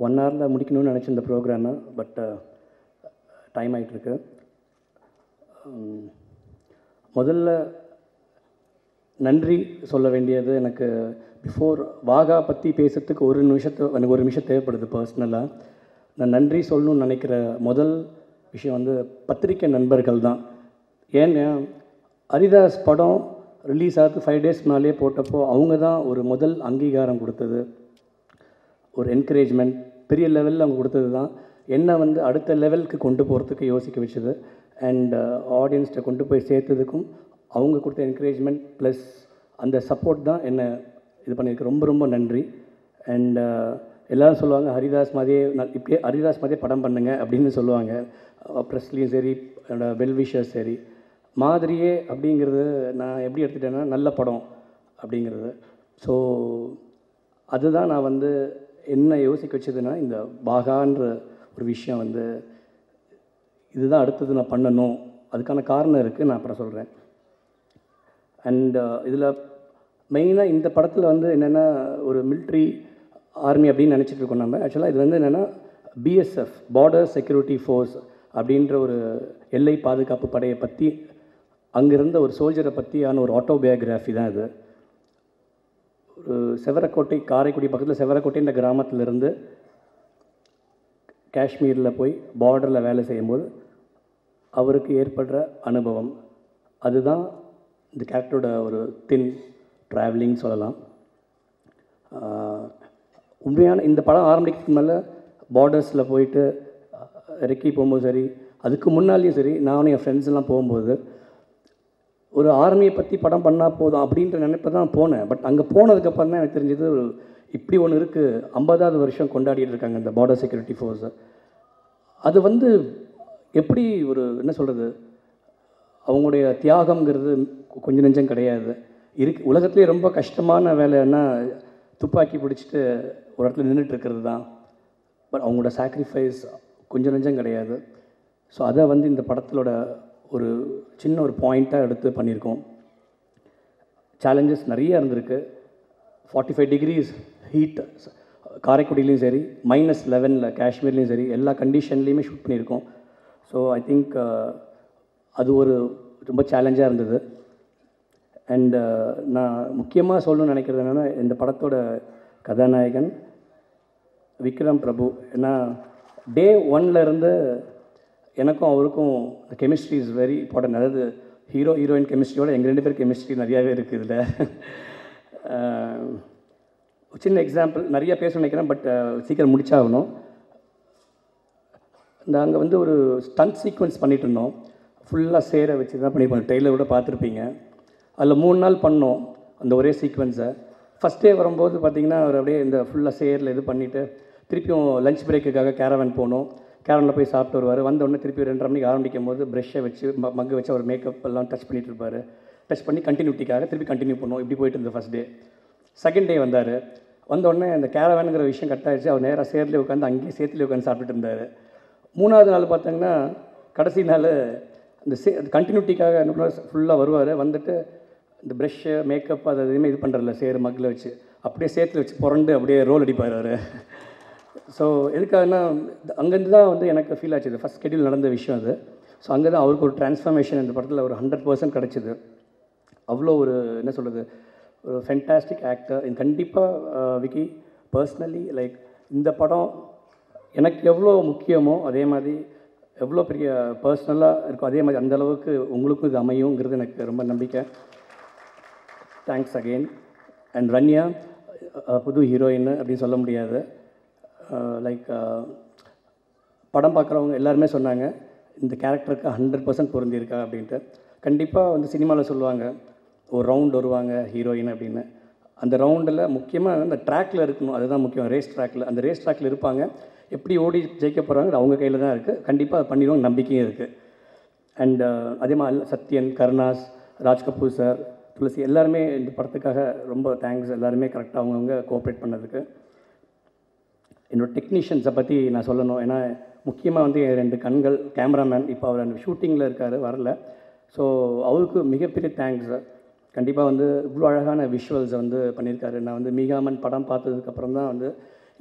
one ஹவரில் முடிக்கணும்னு நினச்ச இந்த ப்ரோக்ராமை பட் டைம் ஆகிட்டுருக்கு முதல்ல நன்றி சொல்ல வேண்டியது எனக்கு பிஃபோர் வாகா பற்றி பேசுறதுக்கு ஒரு நிமிஷத்து எனக்கு ஒரு நிமிஷம் தேவைப்படுது பர்சனலாக நான் நன்றி சொல்லணும்னு நினைக்கிற முதல் விஷயம் வந்து பத்திரிக்கை நண்பர்கள் தான் ஏன்னா ஹரிதாஸ் படம் ரிலீஸ் ஆகுது ஃபைவ் டேஸ் முன்னாலே போட்டப்போ அவங்க தான் ஒரு முதல் அங்கீகாரம் கொடுத்தது ஒரு என்கரேஜ்மெண்ட் பெரிய லெவலில் அவங்க கொடுத்தது தான் என்னை வந்து அடுத்த லெவலுக்கு கொண்டு போகிறதுக்கு யோசிக்க வச்சது அண்ட் ஆடியன்ஸ்கிட்ட கொண்டு போய் சேர்த்ததுக்கும் அவங்க கொடுத்த என்கரேஜ்மெண்ட் ப்ளஸ் அந்த சப்போர்ட் தான் என்னை இது பண்ணியிருக்கு ரொம்ப ரொம்ப நன்றி அண்ட் எல்லாரும் சொல்லுவாங்க ஹரிதாஸ் மாதிரியே நான் இப்படியே ஹரிதாஸ் மாதிரியே படம் பண்ணுங்க அப்படின்னு சொல்லுவாங்க ப்ரெஸ்லேயும் சரி வெல்விஷர்ஸ் சரி மாதிரியே அப்படிங்கிறது நான் எப்படி எடுத்துட்டேன்னா நல்ல படம் அப்படிங்கிறது ஸோ அதுதான் நான் வந்து என்ன யோசிக்க வச்சதுன்னா இந்த பாகான்ற ஒரு விஷயம் வந்து இதுதான் அடுத்தது நான் பண்ணணும் அதுக்கான காரணம் இருக்குது நான் அப்புறம் சொல்கிறேன் அண்ட் இதில் மெயினாக இந்த படத்தில் வந்து என்னென்னா ஒரு மிலிட்ரி ஆர்மி அப்படின்னு நினச்சிட்டு இருக்கோம் நம்ம ஆக்சுவலாக இது வந்து என்னென்னா பிஎஸ்எஃப் பார்டர் செக்யூரிட்டி ஃபோர்ஸ் அப்படின்ற ஒரு எல்லை பாதுகாப்பு படையை பற்றி அங்கிருந்த ஒரு சோல்ஜரை பற்றியான ஒரு ஆட்டோபயோகிராஃபி தான் இது ஒரு செவரக்கோட்டை காரைக்குடி பக்கத்தில் செவரக்கோட்டைன்ற கிராமத்திலிருந்து காஷ்மீரில் போய் பார்டரில் வேலை செய்யும்போது அவருக்கு ஏற்படுற அனுபவம் அதுதான் இந்த கேரக்டரோட ஒரு தின் ட்ராவலிங் சொல்லலாம் உண்மையான இந்த படம் ஆரம்பிக்கிறதுக்கு மேலே பார்டர்ஸில் போயிட்டு இறக்கி போகும்போது சரி அதுக்கு முன்னாலேயும் சரி நானும் என் ஃப்ரெண்ட்ஸ் எல்லாம் போகும்போது ஒரு ஆர்மியை பற்றி படம் பண்ணால் போதும் அப்படின்ற நினைப்பை தான் போனேன் பட் அங்கே போனதுக்கப்புறம் தான் எனக்கு தெரிஞ்சது ஒரு இப்படி ஒன்று இருக்குது ஐம்பதாவது வருஷம் கொண்டாடிட்டு இருக்காங்க இந்த பார்டர் செக்யூரிட்டி ஃபோர்ஸை அது வந்து எப்படி ஒரு என்ன சொல்கிறது அவங்களுடைய தியாகம்ங்கிறது கொஞ்சம் நெஞ்சம் கிடையாது இருக்கு உலகத்துலேயே ரொம்ப கஷ்டமான வேலைன்னா துப்பாக்கி பிடிச்சிட்டு ஒரு இடத்துல நின்றுட்டு இருக்கிறது தான் பட் அவங்களோட சாக்ரிஃபைஸ் கொஞ்சம் நெஞ்சம் கிடையாது ஸோ அதை வந்து இந்த படத்திலோட ஒரு சின்ன ஒரு பாயிண்ட்டாக எடுத்து பண்ணியிருக்கோம் சேலஞ்சஸ் நிறைய இருந்திருக்கு ஃபார்ட்டி ஃபைவ் டிகிரிஸ் ஹீட் காரைக்குடிலையும் சரி மைனஸ் லெவனில் காஷ்மீர்லேயும் சரி எல்லா கண்டிஷன்லேயுமே ஷூட் பண்ணியிருக்கோம் ஸோ ஐ திங்க் அது ஒரு ரொம்ப சேலஞ்சாக இருந்தது அண்டு நான் முக்கியமாக சொல்லணும்னு நினைக்கிறது என்னென்னா இந்த படத்தோட கதாநாயகன் விக்ரம் பிரபு ஏன்னா டே இருந்து எனக்கும் அவருக்கும் கெமிஸ்ட்ரி இஸ் வெரி இம்பார்ட்டன்ட் அதாவது ஹீரோ ஹீரோயின் கெமிஸ்ட்ரியோட எங்கள் ரெண்டு பேர் கெமிஸ்ட்ரி நிறையாவே இருக்குது இதில் சின்ன எக்ஸாம்பிள் நிறைய பேச நினைக்கிறேன் பட் சீக்கிரம் முடிச்சாகணும் இந்த அங்கே வந்து ஒரு ஸ்டண்ட் சீக்வன்ஸ் பண்ணிட்டு இருந்தோம் ஃபுல்லாக சேர வச்சு தான் பண்ணியிருப்போம் டெய்லர் கூட பார்த்துருப்பீங்க அதில் மூணு நாள் பண்ணோம் அந்த ஒரே சீக்வன்ஸை ஃபஸ்ட் டே வரும்போது பார்த்திங்கன்னா அவர் அப்படியே இந்த ஃபுல்லாக சேரில் இது பண்ணிவிட்டு திருப்பியும் லஞ்ச் பிரேக்குக்காக கேரவன் போனோம் கேரவனில் போய் சாப்பிட்டு வருவார் வந்த உடனே திருப்பி ரெண்டரை மணிக்கு ஆரம்பிக்கும் போது ப்ரெஷ்ஷை வச்சு மக்கு வச்சு அவர் மேக்கப் எல்லாம் டச் பண்ணிட்டு இருப்பார் டச் பண்ணி கண்டினியூட்டிக்காக திருப்பி கண்டினியூ பண்ணோம் இப்படி போயிட்டு இருந்தது ஃபஸ்ட் டே செகண்ட் டே வந்தார் வந்த உடனே அந்த கேரவேனுங்கிற விஷயம் கட் ஆயிடுச்சு அவர் நேராக சேர்லேயே உட்காந்து அங்கேயே சேர்த்துலேயே உட்காந்து சாப்பிட்டுட்டு இருந்தார் மூணாவது நாள் பார்த்தீங்கன்னா கடைசி நாள் அந்த சே கண்டினியூட்டிக்காக என்ன ஃபுல்லாக வருவார் வந்துட்டு இந்த ப்ரெஷ்ஷு மேக்கப் அது எதுவுமே இது பண்ணுறதில்ல சேரு மக்கில் வச்சு அப்படியே சேத்துல வச்சு புரண்டு அப்படியே ரோல் அடிப்பார் அவர் ஸோ எதுக்காகனா அங்கேருந்து தான் வந்து எனக்கு ஃபீல் ஆச்சு இது ஃபஸ்ட் ஸ்கெடியூல் நடந்த விஷயம் அது ஸோ அங்கே தான் அவருக்கு ஒரு டிரான்ஸ்ஃபர்மேஷன் இந்த படத்தில் ஒரு ஹண்ட்ரட் பர்சன்ட் கிடச்சிது அவ்வளோ ஒரு என்ன சொல்கிறது ஒரு ஃபென்டாஸ்டிக் ஆக்டர் கண்டிப்பாக விக்கி பர்சனலி லைக் இந்த படம் எனக்கு எவ்வளோ முக்கியமோ அதே மாதிரி எவ்வளோ பெரிய பர்சனலாக இருக்கும் அதே மாதிரி அந்த அளவுக்கு உங்களுக்கும் இது அமையுங்கிறது எனக்கு ரொம்ப நம்பிக்கை தேங்க்ஸ் அகெயின் அண்ட் ரன்யா புது ஹீரோயின் அப்படின்னு சொல்ல முடியாது லைக் படம் பார்க்குறவங்க எல்லாருமே சொன்னாங்க இந்த கேரக்டருக்கு ஹண்ட்ரட் பர்சன்ட் பொருந்திருக்கா அப்படின்ட்டு கண்டிப்பாக வந்து சினிமாவில் சொல்லுவாங்க ஒரு ரவுண்ட் வருவாங்க ஹீரோயின் அப்படின்னு அந்த ரவுண்டில் முக்கியமாக அந்த ட்ராக்கில் இருக்கணும் அதுதான் முக்கியம் ரேஸ் ட்ராக்கில் அந்த ரேஸ் ட்ராக்கில் இருப்பாங்க எப்படி ஓடி ஜெயிக்க போகிறாங்க அவங்க கையில் தான் இருக்குது கண்டிப்பாக அதை பண்ணிடுவாங்க நம்பிக்கையும் இருக்குது அண்ட் அதே மாதிரி சத்யன் கருணாஸ் ராஜ் கபூர் சார் துளசி எல்லாருமே இந்த படத்துக்காக ரொம்ப தேங்க்ஸ் எல்லாருமே கரெக்டாக அவங்கவுங்க கோஆப்ரேட் பண்ணதுக்கு என்னோடய டெக்னீஷியன்ஸை பற்றி நான் சொல்லணும் ஏன்னா முக்கியமாக வந்து என் ரெண்டு கண்கள் கேமராமேன் இப்போ அவர் அந்த ஷூட்டிங்கில் இருக்கார் வரல ஸோ அவருக்கு மிகப்பெரிய தேங்க்ஸ் கண்டிப்பாக வந்து இவ்வளோ அழகான விஷுவல்ஸை வந்து பண்ணியிருக்காரு நான் வந்து மீகாமன் படம் பார்த்ததுக்கப்புறம் தான் வந்து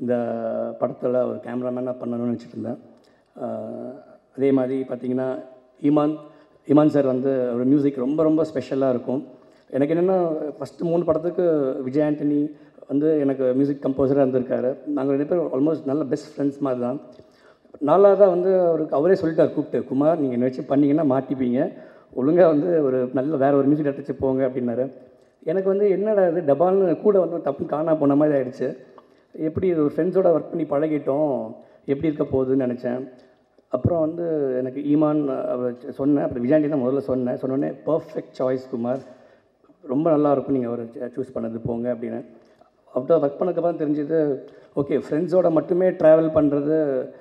இந்த படத்தில் ஒரு கேமராமேனாக பண்ணணும்னு நினச்சிட்டு இருந்தேன் ஆஹ் அதே மாதிரி பார்த்தீங்கன்னா ஈமான் ஈமான் சார் வந்து ஒரு மியூசிக் ரொம்ப ரொம்ப ஸ்பெஷலாக இருக்கும் எனக்கு என்னென்னா ஃபஸ்ட்டு மூணு படத்துக்கு விஜய் ஆண்டனி வந்து எனக்கு மியூசிக் கம்போசராக இருந்திருக்காரு நாங்கள் ரெண்டு பேரும் ஆல்மோஸ்ட் நல்ல பெஸ்ட் ஃப்ரெண்ட்ஸ் மாதிரி தான் நாலாவதாக வந்து அவருக்கு அவரே சொல்லிட்டார் கூப்பிட்டு குமார் நீங்கள் என்ன வச்சு பண்ணீங்கன்னா மாட்டிப்பீங்க ஒழுங்காக வந்து ஒரு நல்ல வேறு ஒரு மியூசிக் எடுத்து போங்க அப்படின்னாரு எனக்கு வந்து என்னடா இது டபால்னு கூட வந்து தப்பு காணா போன மாதிரி ஆயிடுச்சு எப்படி இது ஒரு ஃப்ரெண்ட்ஸோட ஒர்க் பண்ணி பழகிட்டோம் எப்படி இருக்க போகுதுன்னு நினச்சேன் அப்புறம் வந்து எனக்கு ஈமான் அவர் சொன்னேன் அப்புறம் விஜயாண்டி தான் முதல்ல சொன்னேன் சொன்னோடனே பர்ஃபெக்ட் சாய்ஸ் குமார் ரொம்ப நல்லா இருக்கும் நீங்கள் அவர் சூஸ் பண்ணது போங்க அப்படின்னு அப்புறம் ஒர்க் பண்ணதுக்கப்புறம் தெரிஞ்சது ஓகே ஃப்ரெண்ட்ஸோட மட்டுமே ட்ராவல் பண்ணுறது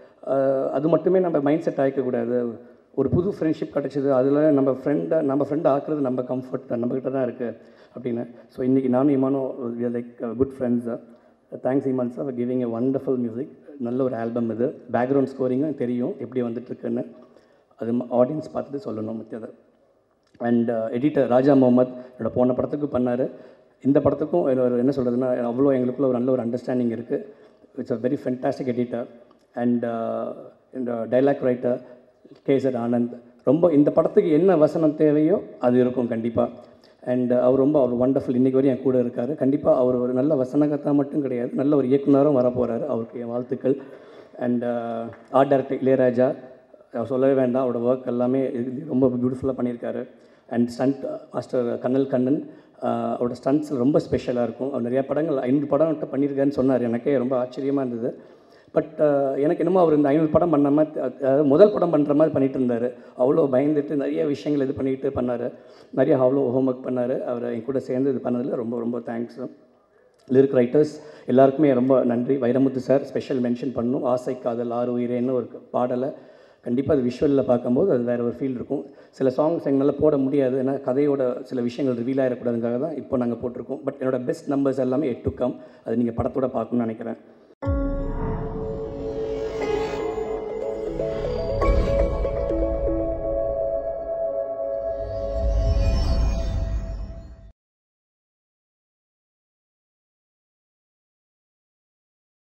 அது மட்டுமே நம்ம மைண்ட் செட் ஆகிக்கக்கூடாது ஒரு புது ஃப்ரெண்ட்ஷிப் கிடச்சிது அதில் நம்ம ஃப்ரெண்டை நம்ம ஃப்ரெண்டை ஆக்குறது நம்ம கம்ஃபர்ட் தான் நம்மக்கிட்ட தான் இருக்குது அப்படின்னு ஸோ இன்றைக்கி நானும் இமானும் like good friends thanks Imman sir giving a wonderful music நல்ல ஒரு ஆல்பம் இது பேக்ரவுண்ட் ஸ்கோரிங்கும் தெரியும் எப்படி வந்துட்டுருக்குன்னு அது ஆடியன்ஸ் பார்த்துட்டு சொல்லணும் முக்கியதை அண்ட் எடிட்டர் ராஜா முகமது என்னோட போன படத்துக்கு பண்ணார் இந்த படத்துக்கும் ஒரு என்ன சொல்கிறதுனா அவ்வளோ எங்களுக்குள்ள ஒரு நல்ல ஒரு அண்டர்ஸ்டாண்டிங் இருக்குது it's a very fantastic editor and இந்த டைலாக் ரைட்டர் கேசர் ஆனந்த் ரொம்ப இந்த படத்துக்கு என்ன வசனம் தேவையோ அது இருக்கும் கண்டிப்பாக அண்ட் அவர் ரொம்ப அவர் வண்டர்ஃபுல் இன்றைக்கி வரையும் என் கூட இருக்கார் கண்டிப்பாக அவர் ஒரு நல்ல வசனகத்தா மட்டும் கிடையாது நல்ல ஒரு இயக்குனரும் வரப்போகிறாரு அவருக்கு என் வாழ்த்துக்கள் அண்ட் ஆர்ட் டைரக்டர் இளையராஜா அவர் சொல்லவே வேண்டாம் அவரோட ஒர்க் எல்லாமே இது ரொம்ப பியூட்டிஃபுல்லாக பண்ணியிருக்காரு அண்ட் ஸ்டண்ட் மாஸ்டர் கண்ணல் கண்ணன் ஆஹ் அவரோட ஸ்டண்ட்ஸ் ரொம்ப ஸ்பெஷலாக இருக்கும் அவர் நிறையா படங்கள் ஐநூறு படம் கிட்ட பண்ணியிருக்காருன்னு சொன்னார் எனக்கே ரொம்ப ஆச்சரியமாக இருந்தது பட் எனக்கு என்னமோ அவர் இந்த ஐநூறு படம் பண்ண மாதிரி அதாவது முதல் படம் பண்ணுற மாதிரி பண்ணிட்டு இருந்தார் அவ்வளோ பயந்துட்டு நிறைய விஷயங்கள் இது பண்ணிட்டு பண்ணார் நிறைய அவ்வளோ ஹோம்ஒர்க் பண்ணார் அவர் என் கூட சேர்ந்து இது பண்ணதில் ரொம்ப ரொம்ப தேங்க்ஸ் லிரிக் ரைட்டர்ஸ் எல்லாருக்குமே ரொம்ப நன்றி வைரமுத்து சார் ஸ்பெஷல் மென்ஷன் பண்ணணும் ஆசை காதல் ஆறு உயிரேன்னு ஒரு பாடலை கண்டிப்பாக அது விஷுவலில் பார்க்கும்போது அது வேறு ஒரு ஃபீல் இருக்கும் சில சாங்ஸ் எங்களால் போட முடியாது ஏன்னா கதையோட சில விஷயங்கள் ரிவீல் ஆகிடக்கூடாதுக்காக தான் இப்போ நாங்கள் போட்டிருக்கோம் பட் என்னோட பெஸ்ட் நம்பர்ஸ் எல்லாமே எட் டு கம் அது நீங்கள் படத்தோட பார்க்கணும்னு நினைக்கிறேன்